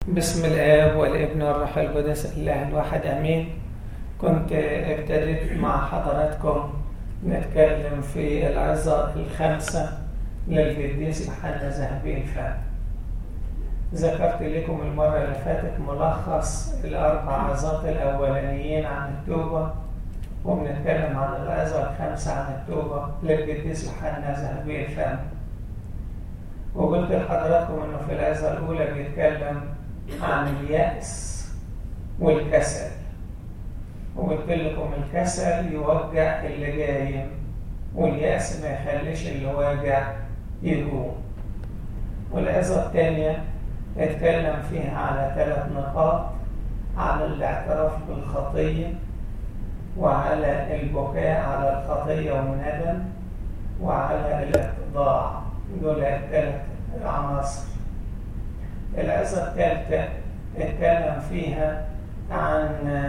بسم الآب والابن والروح القدس الله الواحد أمين كنت ابتديت مع حضراتكم نتكلم في العظة الخمسة للقديس يوحنا ذهبي الفم ذكرت لكم المرة اللي فاتت ملخص الأربع عظات الأولانيين عن التوبة وبنتكلم عن العظة الخمسة عن التوبة للقديس يوحنا ذهبي الفم وقلت لحضراتكم انه في العظة الأولى بيتكلم عن اليأس والكسل وقلت لكم الكسل يوجع اللي جاي واليأس ما يخليش اللي واجع يقوم والعظة الثانية اتكلم فيها على ثلاث نقاط على الاعتراف بالخطية وعلى البكاء على الخطية والندم وعلى الاتضاع دول الثلاث عناصر العظة الثالثة اتكلم فيها عن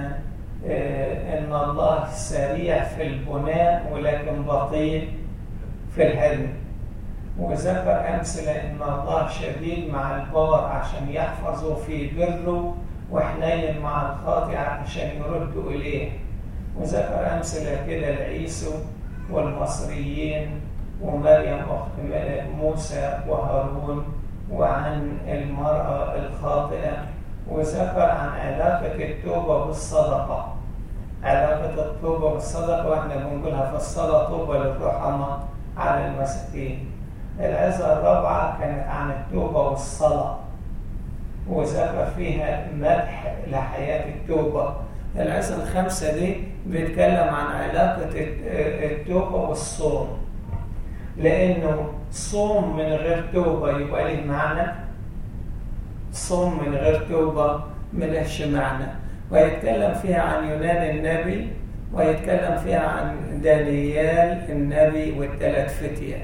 ان الله سريع في البناء ولكن بطيء في الهدم وذكر امثله ان الله شديد مع البار عشان يحفظه في بره وحنين مع الخاطئ عشان يردوا اليه وذكر امثله كده لعيسو والمصريين ومريم اخت موسى وهارون وعن المرأة الخاطئة وذكر عن علاقة التوبة بالصدقة علاقة التوبة بالصدقة واحنا بنقولها في الصلاة توبة للرحمة على المساكين العظة الرابعة كانت عن التوبة والصلاة وذكر فيها مدح لحياة التوبة العظة الخامسة دي بيتكلم عن علاقة التوبة والصوم لأنه صوم من غير توبة يبقى له معنى صوم من غير توبة ملهش معنى ويتكلم فيها عن يونان النبي ويتكلم فيها عن دانيال النبي والثلاث فتية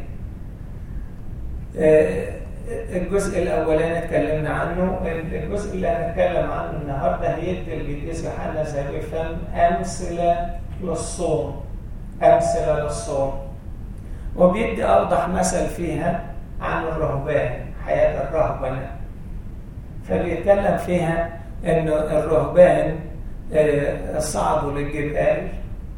الجزء الأولاني اتكلمنا عنه الجزء اللي هنتكلم عنه النهاردة هيدي القديس يوحنا زي فهم أمثلة للصوم أمثلة للصوم وبيدي أوضح مثل فيها عن الرهبان حياة الرهبنة فبيتكلم فيها أن الرهبان صعدوا للجبال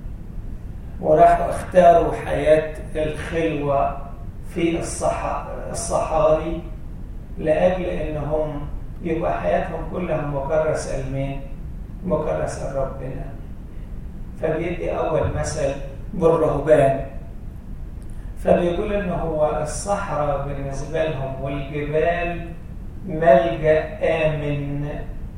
وراحوا اختاروا حياة الخلوة في الصحاري لأجل أنهم يبقى حياتهم كلها مكرسة لمين؟ مكرسة لربنا فبيدي أول مثل بالرهبان فبيقول ان هو الصحراء بالنسبه لهم والجبال ملجا امن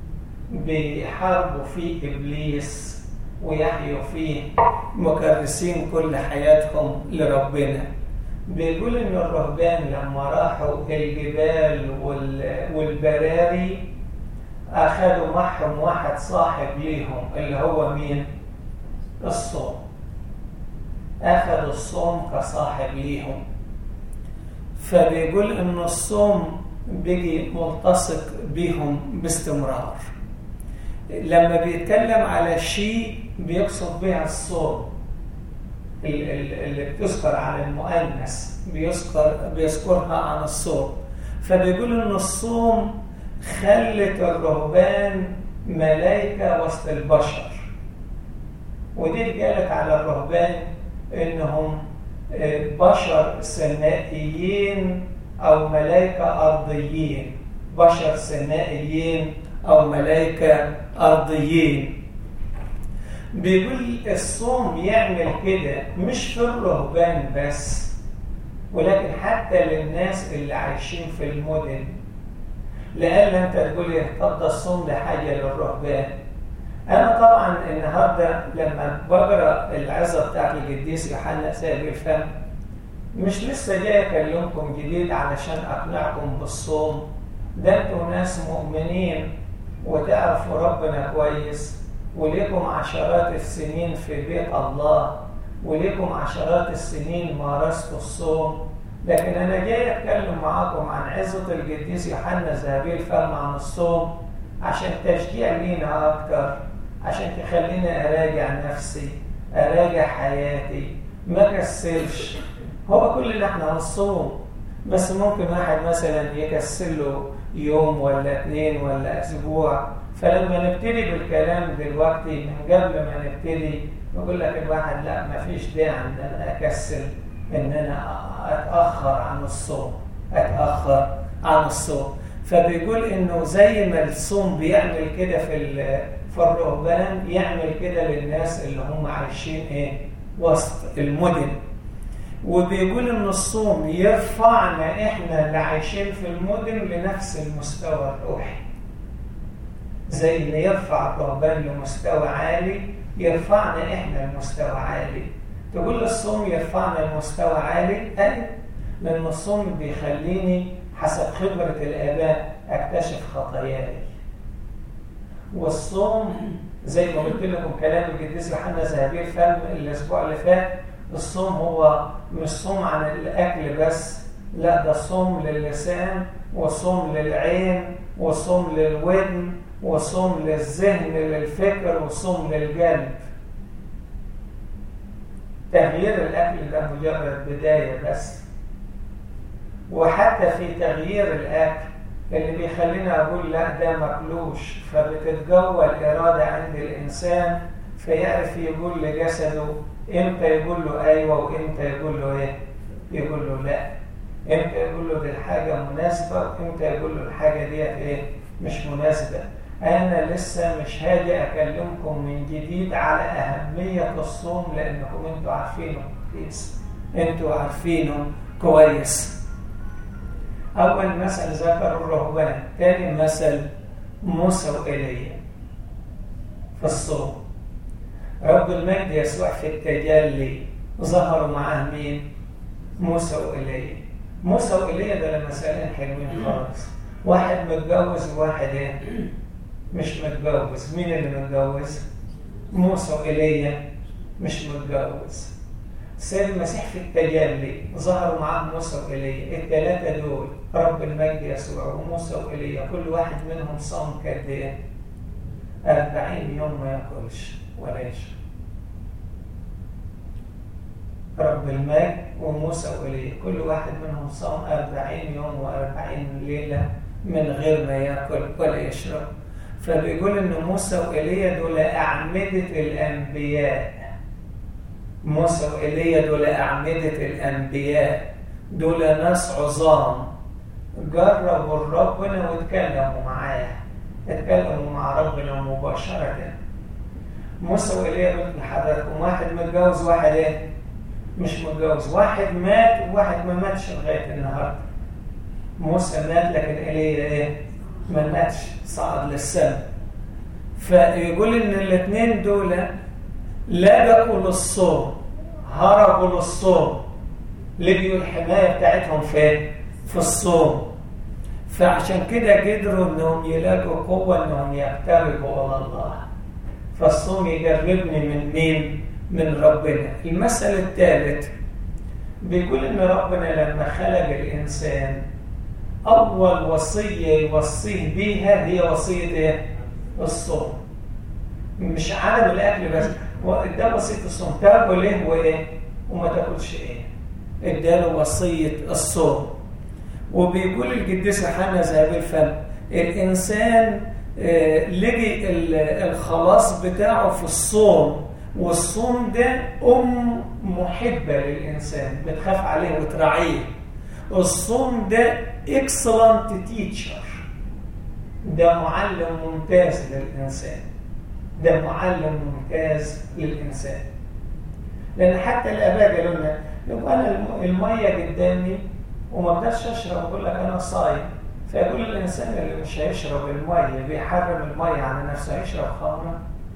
بيحاربوا فيه ابليس ويحيوا فيه مكرسين كل حياتهم لربنا بيقول ان الرهبان لما راحوا الجبال والبراري اخذوا معهم واحد صاحب ليهم اللي هو مين الصوم أخذوا الصوم كصاحب ليهم فبيقول إن الصوم بيجي ملتصق بيهم باستمرار لما بيتكلم على شيء بيقصد بها الصوم اللي بتذكر عن المؤنث بيذكر بيذكرها عن الصوم فبيقول إن الصوم خلت الرهبان ملائكة وسط البشر ودي قالت على الرهبان انهم بشر سمائيين او ملائكه ارضيين بشر سمائيين او ملائكه ارضيين بيقول الصوم يعمل كده مش في الرهبان بس ولكن حتى للناس اللي عايشين في المدن لأن انت تقول طب ده الصوم ده حاجه للرهبان أنا طبعا النهارده لما بقرا العظة بتاعت القديس يوحنا سابق الفم مش لسه جاي أكلمكم جديد علشان أقنعكم بالصوم ده أنتوا ناس مؤمنين وتعرفوا ربنا كويس وليكم عشرات السنين في بيت الله وليكم عشرات السنين مارستوا الصوم لكن أنا جاي أتكلم معاكم عن عظة القديس يوحنا ذهبي الفم عن الصوم عشان تشجيع لينا أكتر عشان تخليني أراجع نفسي أراجع حياتي ما كسلش هو كل اللي احنا هنصوم بس ممكن واحد مثلا يكسل له يوم ولا اثنين ولا اسبوع فلما نبتدي بالكلام دلوقتي من قبل ما نبتدي يقول لك الواحد لا ما فيش داعي ان انا اكسل ان انا اتاخر عن الصوم اتاخر عن الصوم فبيقول انه زي ما الصوم بيعمل كده في في الرهبان يعمل كده للناس اللي هم عايشين ايه وسط المدن وبيقول ان الصوم يرفعنا احنا اللي عايشين في المدن لنفس المستوى الروحي زي ان يرفع الرهبان لمستوى عالي يرفعنا احنا لمستوى عالي تقول الصوم يرفعنا لمستوى عالي اي لان الصوم بيخليني حسب خبرة الآباء أكتشف خطاياي والصوم زي ما قلت لكم كلام القديس يوحنا زهبير فهم الأسبوع اللي فات الصوم هو مش صوم عن الأكل بس لا ده صوم للسان وصوم للعين وصوم للودن وصوم للذهن للفكر وصوم للقلب تغيير الأكل ده مجرد بداية بس وحتى في تغيير الأكل اللي بيخلينا أقول لا ده مقلوش فبتتجوى الإرادة عند الإنسان فيعرف يقول لجسده إمتى يقول له أيوة وإمتى يقول له إيه يقول له لا إمتى يقول له دي الحاجة مناسبة وإمتى يقول له الحاجة ديت إيه مش مناسبة أنا لسه مش هاجي أكلمكم من جديد على أهمية الصوم لأنكم أنتوا عارفينه كويس أنتوا عارفينه كويس أول مثل ذكر الرهبان تاني مثل موسى وإيليا في الصوم رب المجد يسوع في التجلي ظهروا معاه مين؟ موسى وإيليا موسى وإيليا ده مثالين حلوين خالص واحد متجوز وواحد ايه؟ مش متجوز مين اللي متجوز؟ موسى وإيليا مش متجوز السيد المسيح في التجلي ظهروا معاه موسى وإيليا الثلاثة دول رب المجد يسوع وموسى وإيليا كل واحد منهم صام قد ايه؟ 40 يوم ما ياكلش ولا يشرب رب المجد وموسى وإيليا كل واحد منهم صام 40 يوم و40 ليلة من غير ما ياكل ولا يشرب فبيقول ان موسى وإيليا دول أعمدة الأنبياء موسى وإيليا دول أعمدة الأنبياء دول ناس عظام جربوا ربنا واتكلموا معاه اتكلموا مع ربنا مباشرة موسى وإيليا قلت لحضراتكم واحد متجوز واحد ايه؟ مش متجوز واحد مات وواحد ما ماتش لغاية النهاردة موسى مات لكن إيليا ايه؟ ما ماتش صعد للسماء فيقول ان الاثنين دول لجأوا للصوم هربوا للصوم لقيوا الحماية بتاعتهم فين؟ في الصوم فعشان كده قدروا انهم يلاقوا قوة انهم يقتربوا الى الله فالصوم يقربني من مين؟ من ربنا المثل الثالث بيقول ان ربنا لما خلق الانسان اول وصية يوصيه بيها هي وصية ايه؟ الصوم مش عدم الاكل بس ده وصيه الصوم تاكل ايه وايه وما تاكلش ايه اداله وصيه الصوم وبيقول القديس يوحنا ذهب الفم الانسان آه لقي الخلاص بتاعه في الصوم والصوم ده ام محبه للانسان بتخاف عليه وتراعيه الصوم ده اكسلنت تيتشر ده معلم ممتاز للانسان ده معلم ممتاز للإنسان لأن حتى الآباء قالوا لنا لو أنا المية قدامي وما اقدرش أشرب أقول لك أنا صايم فيقول الإنسان اللي مش هيشرب المية بيحرم المية على نفسه هيشرب خمرة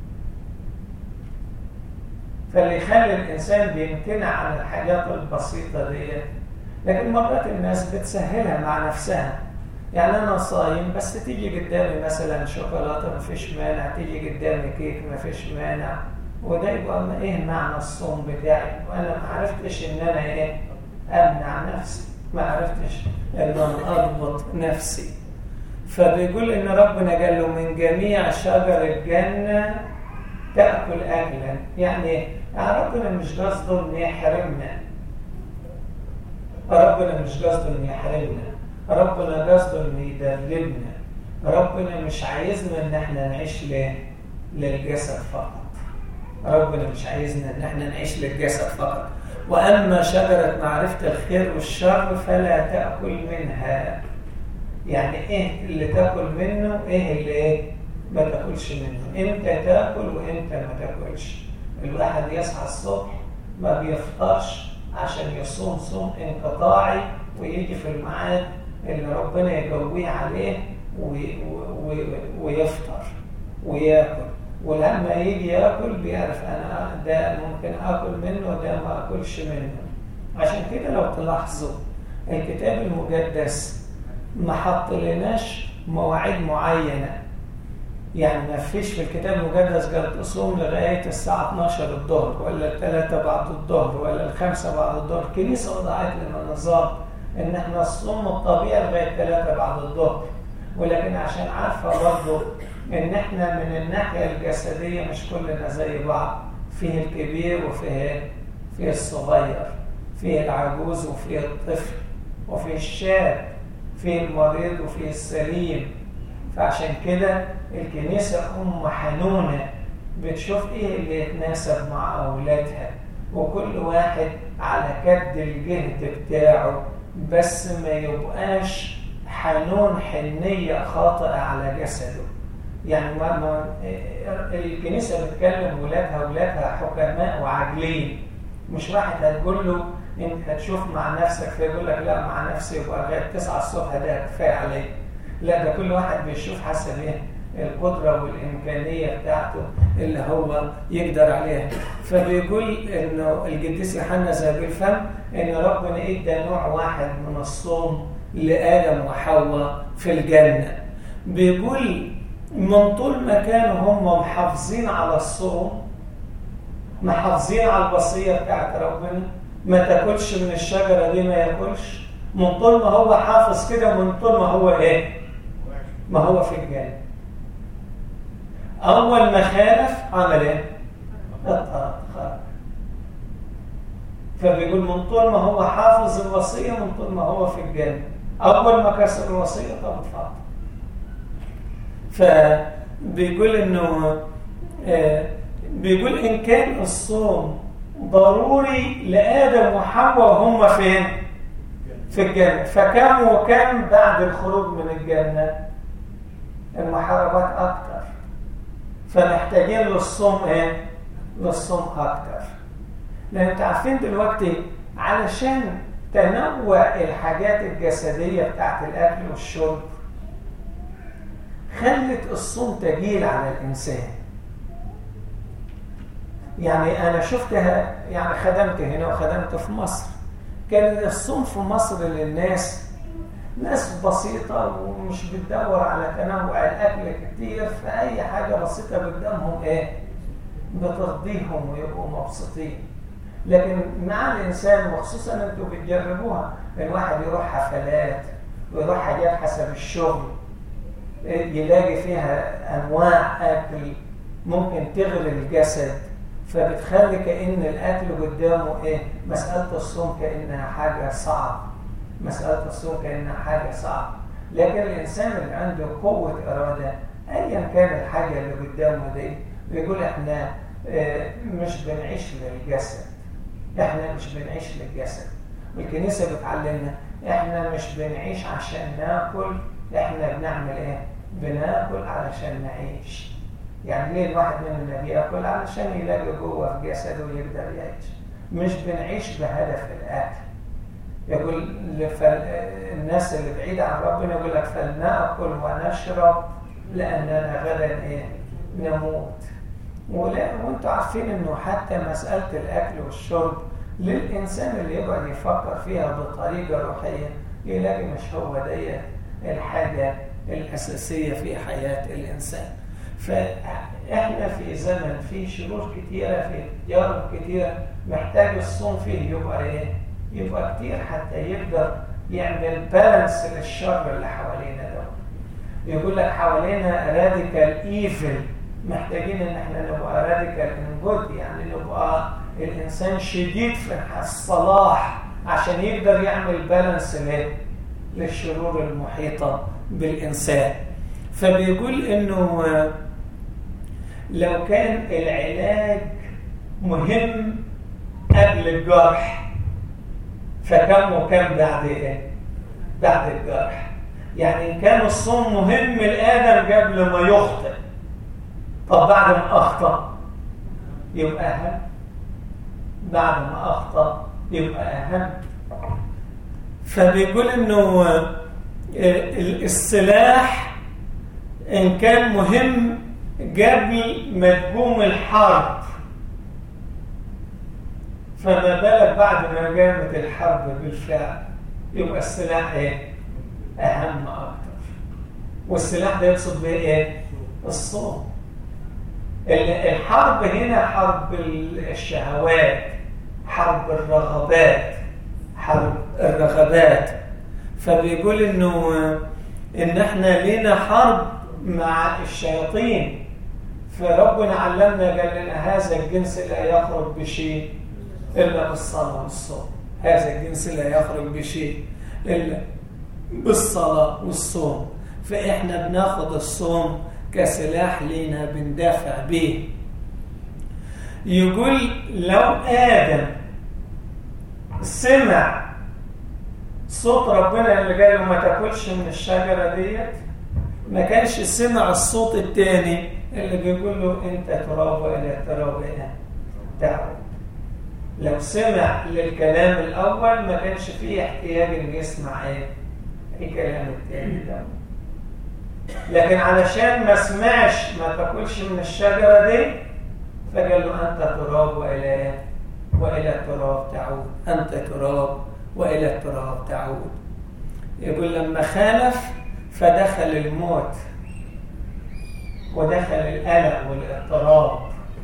فاللي يخلي الإنسان بيمتنع عن الحاجات البسيطة دي لكن مرات الناس بتسهلها مع نفسها يعني انا صايم بس تيجي قدامي مثلا شوكولاته ما فيش مانع تيجي قدامي كيك ما فيش مانع وده يبقى ايه معنى الصوم بتاعي وانا ما عرفتش ان انا ايه امنع نفسي ما عرفتش ان انا اضبط نفسي فبيقول ان ربنا قال له من جميع شجر الجنه تاكل اكلا يعني ربنا مش قصده ان يحرمنا ربنا مش قصده ان يحرمنا ربنا قصده انه يدربنا ربنا مش عايزنا ان احنا نعيش ليه للجسد فقط ربنا مش عايزنا ان احنا نعيش للجسد فقط واما شجره معرفه الخير والشر فلا تاكل منها يعني ايه اللي تاكل منه ايه اللي ايه ما تاكلش منه امتى تاكل وامتى ما تاكلش الواحد يصحى الصبح ما بيفطرش عشان يصوم صوم انقطاعي ويجي في الميعاد اللي ربنا يجويه عليه ويفطر وياكل ولما يجي ياكل بيعرف انا ده ممكن اكل منه وده ما اكلش منه عشان كده لو تلاحظوا الكتاب المقدس ما حط لناش مواعيد معينه يعني ما فيش في الكتاب المقدس قال تصوم لغايه الساعه 12 الظهر ولا الثلاثه بعد الظهر ولا الخمسه بعد الظهر الكنيسه وضعت لنا نظام ان احنا نصوم الطبيعي لغايه ثلاثه بعد الظهر ولكن عشان عارفه برضه ان احنا من الناحيه الجسديه مش كلنا زي بعض فيه الكبير وفيه فيه الصغير فيه العجوز وفيه الطفل وفيه الشاب فيه المريض وفيه السليم فعشان كده الكنيسة أم حنونة بتشوف إيه اللي يتناسب مع أولادها وكل واحد على كد الجهد بتاعه بس ما يبقاش حنون حنية خاطئة على جسده يعني ما ما الكنيسة بتكلم ولادها ولادها حكماء وعاجلين مش واحد هتقول له انت هتشوف مع نفسك فيقول لك لا مع نفسي يبقى لغايه 9 الصبح ده كفايه عليه لا ده كل واحد بيشوف حسب ايه القدره والامكانيه بتاعته اللي هو يقدر عليها فبيقول انه القديس يوحنا زي الفم ان ربنا ادى نوع واحد من الصوم لادم وحواء في الجنه بيقول من طول ما كانوا هم محافظين على الصوم محافظين على الوصيه بتاعت ربنا ما تاكلش من الشجره دي ما ياكلش من طول ما هو حافظ كده من طول ما هو ايه ما هو في الجنه اول ما خالف عمل ايه اطهر خرج فبيقول من طول ما هو حافظ الوصيه من طول ما هو في الجنه اول ما كسر الوصيه طب اتفضل فبيقول انه آه بيقول ان كان الصوم ضروري لادم وحواء وهم فين في الجنه فكم وكم بعد الخروج من الجنه المحاربات اكتر فمحتاجين للصوم ايه للصوم اكتر لان انتوا عارفين دلوقتي علشان تنوع الحاجات الجسديه بتاعت الاكل والشرب خلت الصوم تجيل على الانسان يعني انا شفتها يعني خدمت هنا وخدمت في مصر كان الصوم في مصر للناس ناس بسيطة ومش بتدور على تنوع الأكل كتير فأي حاجة بسيطة قدامهم إيه؟ بترضيهم ويبقوا مبسوطين لكن مع الإنسان وخصوصا أنتوا بتجربوها الواحد يروح حفلات ويروح حاجات حسب الشغل يلاقي فيها أنواع أكل ممكن تغري الجسد فبتخلي كأن الأكل قدامه إيه؟ مسألة الصوم كأنها حاجة صعبة مسألة الصوم كأنها حاجة صعبة لكن الإنسان اللي عنده قوة إرادة أيا كان الحاجة اللي قدامه دي بيقول إحنا مش بنعيش للجسد إحنا مش بنعيش للجسد والكنيسة بتعلمنا إحنا مش بنعيش عشان ناكل إحنا بنعمل إيه؟ بناكل علشان نعيش يعني ليه الواحد مننا بياكل علشان يلاقي جوه في جسده ويقدر يعيش مش بنعيش بهدف الأكل يقول الناس اللي بعيدة عن ربنا يقول لك فلنأكل ونشرب لأننا غدا إيه؟ نموت وانتوا عارفين انه حتى مسألة الأكل والشرب للإنسان اللي يقعد يفكر فيها بطريقة روحية يلاقي مش هو دي الحاجة الأساسية في حياة الإنسان فإحنا في زمن فيه شرور كتيرة في تجارب كتيرة محتاج الصوم فيه يبقى إيه؟ يبقى كتير حتى يقدر يعمل بالانس للشر اللي حوالينا ده يقول لك حوالينا راديكال ايفل محتاجين ان احنا نبقى راديكال ان جود يعني نبقى الانسان شديد في الصلاح عشان يقدر يعمل بالانس للشرور المحيطة بالإنسان فبيقول إنه لو كان العلاج مهم قبل الجرح فكم وكم بعد ايه بعد الجرح يعني ان كان الصوم مهم لادم قبل ما يخطئ طب بعد ما اخطا يبقى اهم بعد ما اخطا يبقى اهم فبيقول انه السلاح ان كان مهم قبل ما تقوم الحرب فما بالك بعد ما قامت الحرب بالفعل يبقى السلاح ايه اهم اكتر والسلاح ده يقصد بيه ايه الصوم الحرب هنا حرب الشهوات حرب الرغبات حرب الرغبات فبيقول انه ان احنا لينا حرب مع الشياطين فربنا علمنا قال لنا هذا الجنس لا يخرج بشيء إلا بالصلاة والصوم هذا الجنس لا يخرج بشيء إلا بالصلاة والصوم فإحنا بناخد الصوم كسلاح لينا بندافع به يقول لو آدم سمع صوت ربنا اللي قال له ما تاكلش من الشجرة ديت ما كانش سمع الصوت الثاني اللي بيقول له انت تراب والى التراب الى تعود لو سمع للكلام الاول ما كانش فيه احتياج انه يسمع ايه الكلام الثاني ده لكن علشان ما سمعش ما تاكلش من الشجره دي فقال له انت تراب والى والى التراب تعود انت تراب والى التراب تعود يقول لما خالف فدخل الموت ودخل القلق والاضطراب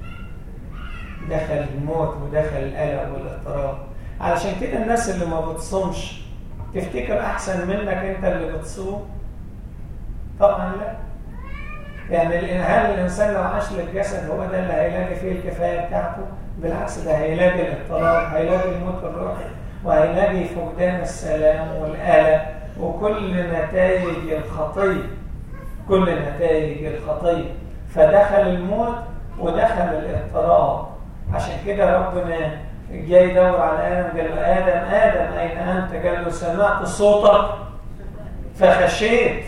دخل الموت ودخل القلق والاضطراب علشان كده الناس اللي ما بتصومش تفتكر احسن منك انت اللي بتصوم طبعا لا يعني هل الانسان لو عاش للجسد هو ده اللي هيلاقي فيه الكفايه بتاعته بالعكس ده هيلاقي الاضطراب هيلاقي الموت الروحي وهيلاقي فقدان السلام والقلق وكل نتائج الخطيه كل نتائج الخطيه فدخل الموت ودخل الاضطراب عشان كده ربنا جاي يدور على ادم قال له ادم ادم اين انت قال له سمعت صوتك فخشيت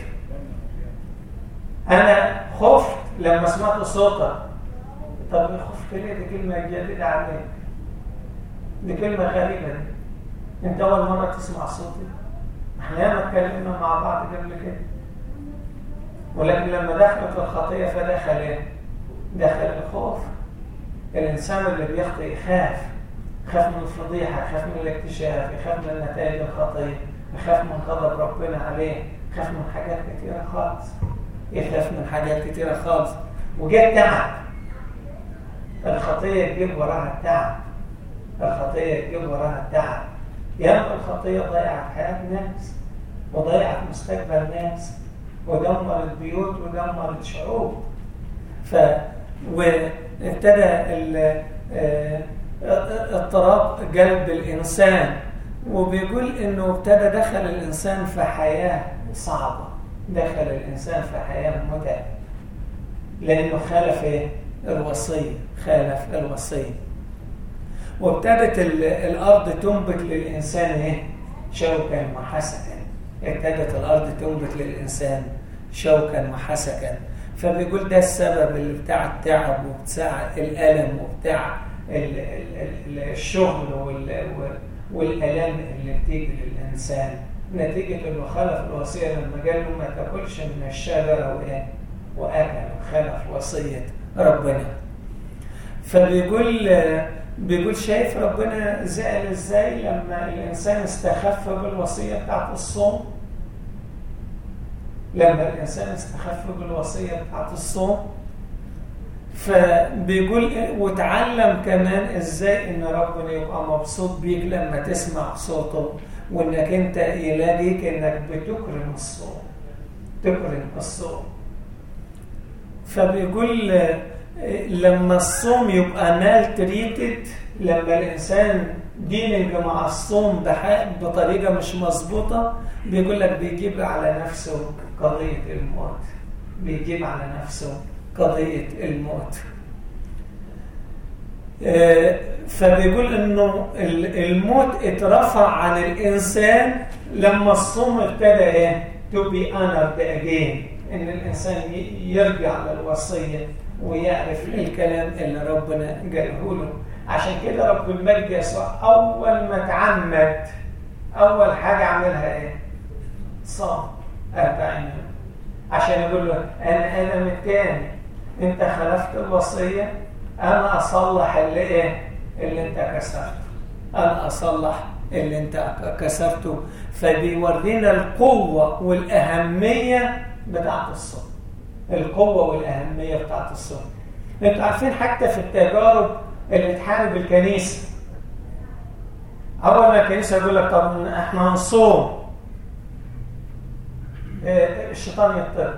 انا خفت لما سمعت صوتك طب خفت ليه دي كلمه جديده عليك دي كلمه غريبه دي انت اول مره تسمع صوتي احنا ياما اتكلمنا مع بعض قبل كده ولكن لما دخلت الخطيه فدخل ايه دخل الخوف الانسان اللي بيخطئ يخاف يخاف من الفضيحه يخاف من الاكتشاف يخاف من نتائج الخطيه يخاف من غضب ربنا عليه يخاف من حاجات كتيره خالص يخاف من حاجات كتيره خالص وجاء تعب الخطيه تجيب وراها التعب الخطيه تجيب وراها التعب ياما الخطيه ضيعت حياه ناس وضيعت مستقبل ناس ودمرت بيوت ودمرت شعوب ف وابتدى اضطراب قلب الانسان وبيقول انه ابتدى دخل الانسان في حياه صعبه دخل الانسان في حياه متعبه لانه خالف ايه الوصيه خالف الوصيه وابتدت الارض تنبت للانسان ايه شوكا وحسكا ابتدت الارض تنبت للانسان شوكا وحسكا فبيقول ده السبب اللي بتاع التعب وبتاع الالم وبتاع الشغل والالام اللي بتيجي للانسان نتيجه انه خالف الوصيه لما قال له ما تاكلش من الشجره وايه واكل خالف وصيه ربنا فبيقول بيقول شايف ربنا زعل ازاي لما الانسان استخف بالوصيه بتاعت الصوم لما الانسان استخف بالوصيه بتاعت الصوم فبيقول وتعلم كمان ازاي ان ربنا يبقى مبسوط بيك لما تسمع صوته وانك انت يلاقيك انك بتكرم الصوم تكرم الصوم فبيقول لما الصوم يبقى مال تريتد لما الانسان دينج مع الصوم بطريقه مش مظبوطه بيقول لك بيجيب على نفسه قضيه الموت بيجيب على نفسه قضيه الموت فبيقول انه الموت اترفع عن الانسان لما الصوم ابتدى ايه to be honored again ان الانسان يرجع للوصيه ويعرف الكلام اللي ربنا قاله له عشان كده رب المجد يسوع اول ما اتعمد اول حاجه عملها ايه صام 40 يوم عشان يقول له انا انا متاني انت خلفت الوصيه انا اصلح اللي ايه اللي انت كسرته انا اصلح اللي انت كسرته فبيورينا القوه والاهميه بتاعت الصوم القوه والاهميه بتاعت الصوم انتوا عارفين حتى في التجارب اللي تحارب الكنيسه اول ما الكنيسه يقول لك طب احنا هنصوم الشيطان يطرد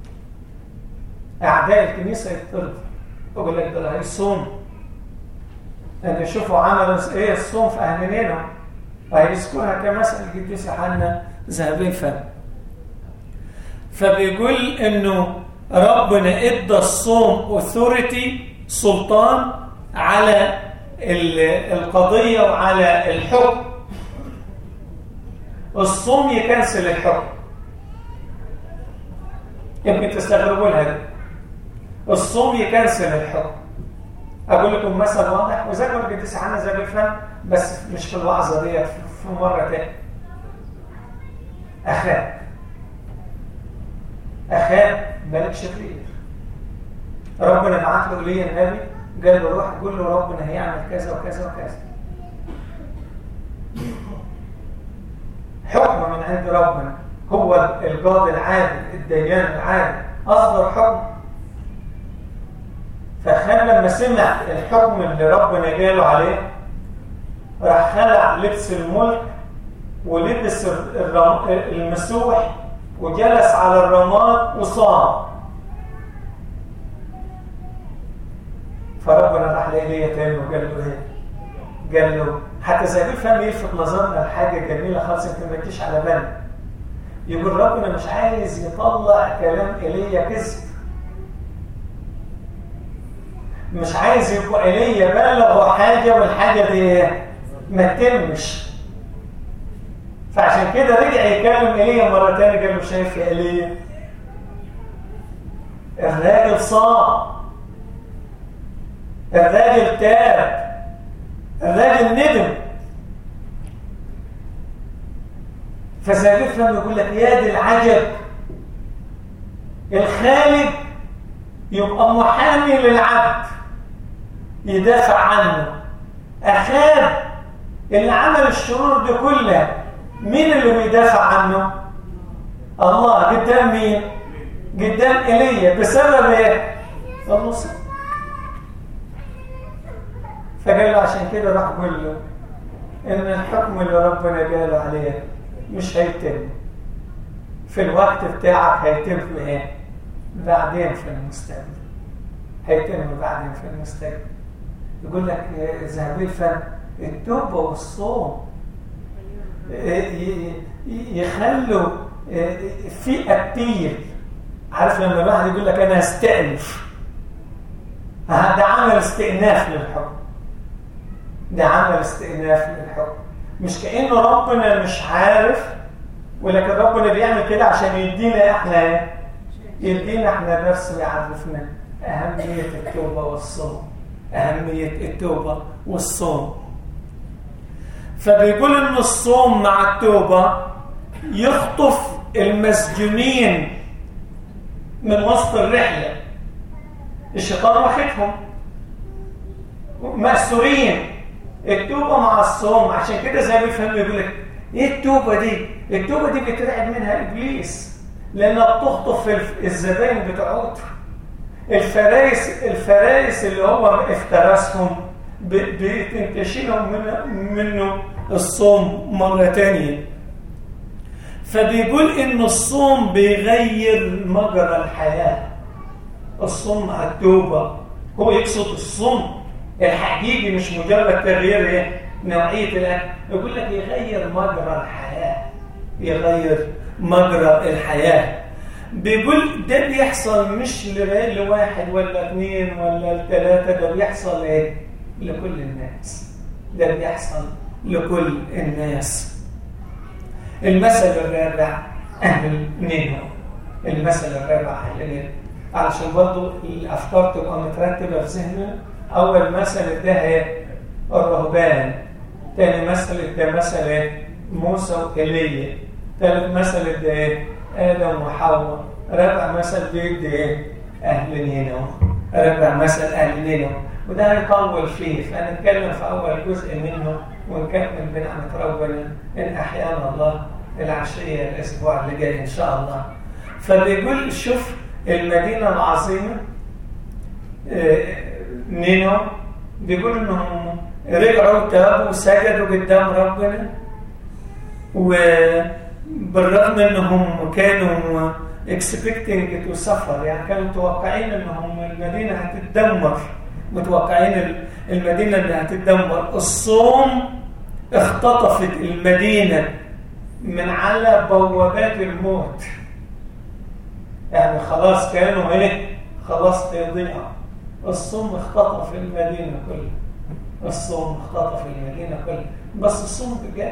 اعداء الكنيسه يطردوا يقول لك دول هيصوم ان يشوفوا عملوا ايه الصوم في اهل نينوى وهيذكرها كمثل القديس يوحنا ذهب الفم فبيقول انه ربنا ادى الصوم اوثوريتي سلطان على القضيه وعلى الحكم الصوم يكنسل الحكم يمكن تستغربوا لها الصوم يكنسل الحكم اقول لكم مثل واضح وذكر القديس عنها زي الفهم بس مش في الوعظه ديت في مره تاني اخاب اخاب ملك شرير ربنا بعت له ايليا النبي قال له روح قول له ربنا هيعمل كذا وكذا وكذا حكم من عند ربنا هو القاضي العادل الديان العادل اصدر حكم فخان لما سمع الحكم اللي ربنا قاله عليه راح خلع لبس الملك ولبس المسوح وجلس على الرماد وصام فربنا راح لإيليا تاني وقال له ايه؟ قال له حتى زي فهم يلفت نظرنا لحاجه جميله خالص يمكن ما تجيش على بالنا يقول ربنا مش عايز يطلع كلام ايليا كذب مش عايز يبقى ايليا بلغ حاجه والحاجه دي ما تتمش فعشان كده رجع يكلم ايليا مره ثانيه قال له شايف يا ايليا الراجل صام الراجل تاب الراجل ندم فسابقهم يقول لك يا دي العجب الخالق يبقى محامي للعبد يدافع عنه أخاب اللي عمل الشرور دي كلها مين اللي بيدافع عنه الله قدام مين قدام ايليا بسبب ايه المصيبه فقال له عشان كده راح قول له ان الحكم اللي ربنا قال عليه مش هيتم في الوقت بتاعك هيتم ايه بعدين في المستقبل هيتم بعدين في المستقبل يقول لك ذهبي الفن التوبة والصوم يخلوا في أبيل عارف لما الواحد يقول لك أنا هستأنف ده عمل استئناف للحكم ده عمل استئناف للحكم مش كأنه ربنا مش عارف ولكن ربنا بيعمل كده عشان يدينا احنا يدينا احنا درس ويعرفنا أهمية التوبة والصوم أهمية التوبة والصوم فبيقول إن الصوم مع التوبة يخطف المسجونين من وسط الرحلة الشيطان واخدهم مأسورين التوبة مع الصوم عشان كده زي ما بيفهم يقول لك ايه التوبة دي؟ التوبة دي بيترعب منها إبليس لأنها بتخطف الزباين بتوعته الفرايس الفرايس اللي هو افترسهم بتنتشلهم من منه الصوم مرة تانية فبيقول ان الصوم بيغير مجرى الحياة الصوم مع التوبة هو يقصد الصوم الحقيقي مش مجرد تغيير ايه نوعيه الاكل يقول لك يغير مجرى الحياه يغير مجرى الحياه بيقول ده بيحصل مش لواحد ولا اثنين ولا ثلاثه ده بيحصل ايه لكل الناس ده بيحصل لكل الناس المثل الرابع اهل نينو المثل الرابع اهل نينو علشان برضو الافكار تبقى مترتبه في ذهننا اول مثل ده ايه الرهبان تاني مثل ده مثل موسى وإيليا ثالث مثل ده ايه ادم وحواء رابع مثل بيد ايه اهل نينو رابع مثل اهل نينو وده هيطول فيه فهنتكلم في اول جزء منه ونكمل بنعمه ربنا ان احيانا الله العشيه الاسبوع اللي جاي ان شاء الله فبيقول شوف المدينه العظيمه نينو بيقول انهم رجعوا تابوا وسجدوا قدام ربنا وبالرغم انهم كانوا اكسبكتنج تو سفر يعني كانوا متوقعين انهم المدينه هتتدمر متوقعين المدينه اللي هتتدمر الصوم اختطفت المدينه من على بوابات الموت يعني خلاص كانوا ايه خلاص تضيع الصوم اختطف المدينه كلها الصوم اختطف المدينه كلها بس الصوم بجد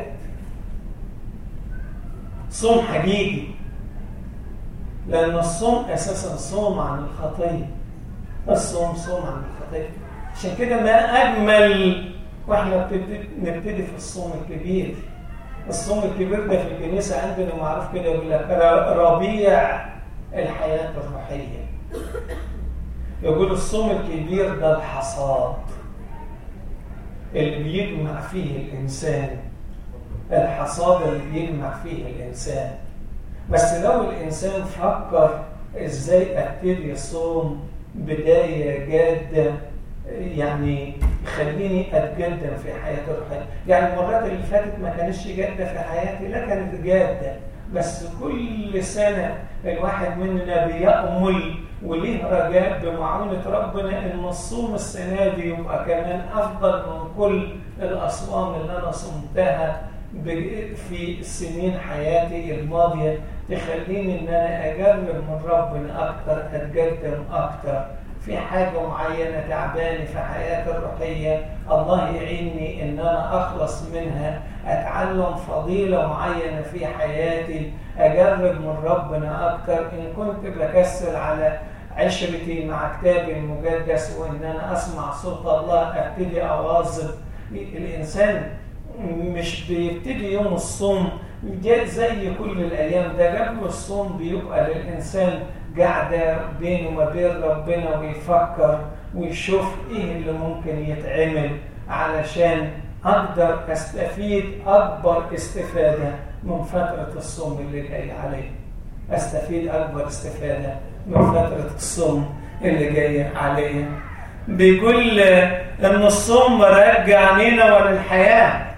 صوم حقيقي لأن الصوم أساسا صوم عن الخطية الصوم صوم عن الخطية عشان كده ما أجمل وإحنا نبتدي, نبتدي في الصوم الكبير الصوم الكبير ده في الكنيسة عندنا معروف كده يقول لك ربيع الحياة الروحية يقول الصوم الكبير ده الحصاد اللي بيجمع فيه الإنسان الحصاد اللي بيجمع فيه الإنسان بس لو الإنسان فكر إزاي أبتدي الصوم بداية جادة يعني خليني أتقدم في حياتي الروحية يعني المرات اللي فاتت ما كانتش جادة في حياتي لا كانت جادة بس كل سنة الواحد مننا بيأمل وليه رجاء بمعونة ربنا إن الصوم السنة دي يبقى كمان أفضل من كل الأصوام اللي أنا صمتها في سنين حياتي الماضية تخليني ان انا اجرب من ربنا اكتر اتقدم اكتر في حاجة معينة تعباني في حياتي الروحية الله يعيني ان انا اخلص منها اتعلم فضيلة معينة في حياتي اجرب من ربنا اكتر ان كنت بكسل على عشرتي مع كتابي المقدس وان انا اسمع صوت الله ابتدي اواظب الانسان مش بيبتدي يوم الصوم زي كل الايام ده قبل الصوم بيبقى للانسان قاعده بينه وما بين ربنا ويفكر ويشوف ايه اللي ممكن يتعمل علشان اقدر استفيد اكبر استفاده من فتره الصوم اللي جاي عليه استفيد اكبر استفاده من فتره الصوم اللي جاي عليه بيقول ان الصوم رجع علينا وللحياه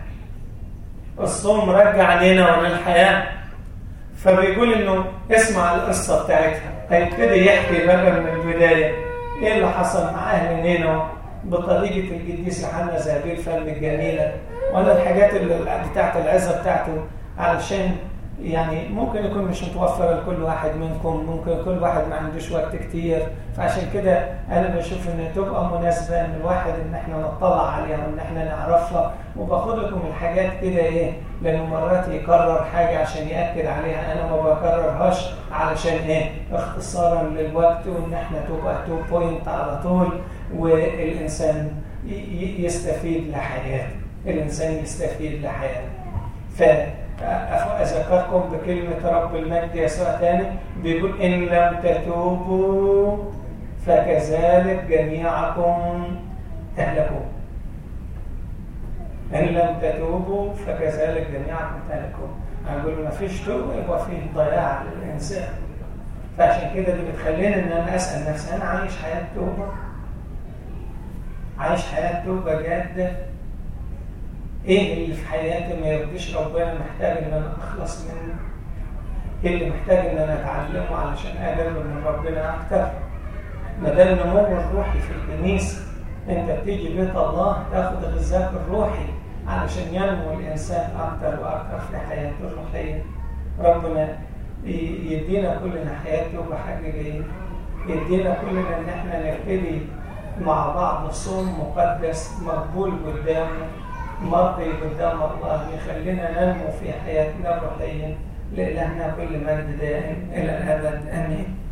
الصوم رجع علينا وللحياة فبيقول انه اسمع القصة بتاعتها هيبتدي يحكي بقى من البداية ايه اللي حصل مع اهل نينو بطريقة القديس يوحنا زابيل فم الجميلة وانا الحاجات اللي بتاعت العزة بتاعته علشان يعني ممكن يكون مش متوفر لكل واحد منكم ممكن كل واحد ما عندوش وقت كتير فعشان كده انا بشوف ان تبقى مناسبه ان الواحد ان احنا نطلع عليها وان احنا نعرفها وباخد لكم الحاجات كده ايه لان مرات يكرر حاجه عشان ياكد عليها انا ما بكررهاش علشان ايه اختصارا للوقت وان احنا تبقى تو بوينت على طول والانسان يستفيد لحياته الانسان يستفيد لحياته ف أذكركم بكلمة رب المجد يسوع تاني بيقول إن لم تتوبوا فكذلك جميعكم تهلكون إن لم تتوبوا فكذلك جميعكم تهلكون أقول ما فيش توبة يبقى فيه ضياع للإنسان فعشان كده دي بتخليني إن أنا أسأل نفسي أنا عايش حياة توبة عايش حياة توبة جادة ايه اللي في حياتي ما يرضيش ربنا محتاج ان انا اخلص منه ايه اللي محتاج ان انا اتعلمه علشان اقرب من ربنا اكتر ما ده النمو الروحي في الكنيسه انت بتيجي بيت الله تاخد غذاك الروحي علشان ينمو الإنسان أكتر وأكتر في حياته الروحية ربنا يدينا كلنا حياته بحاجة يدينا كلنا إن احنا نبتدي مع بعض صوم مقدس مقبول قدامه مرضي قدام الله يخلينا ننمو في حياتنا الروحية لإلهنا كل مجد دائم إلى الأبد آمين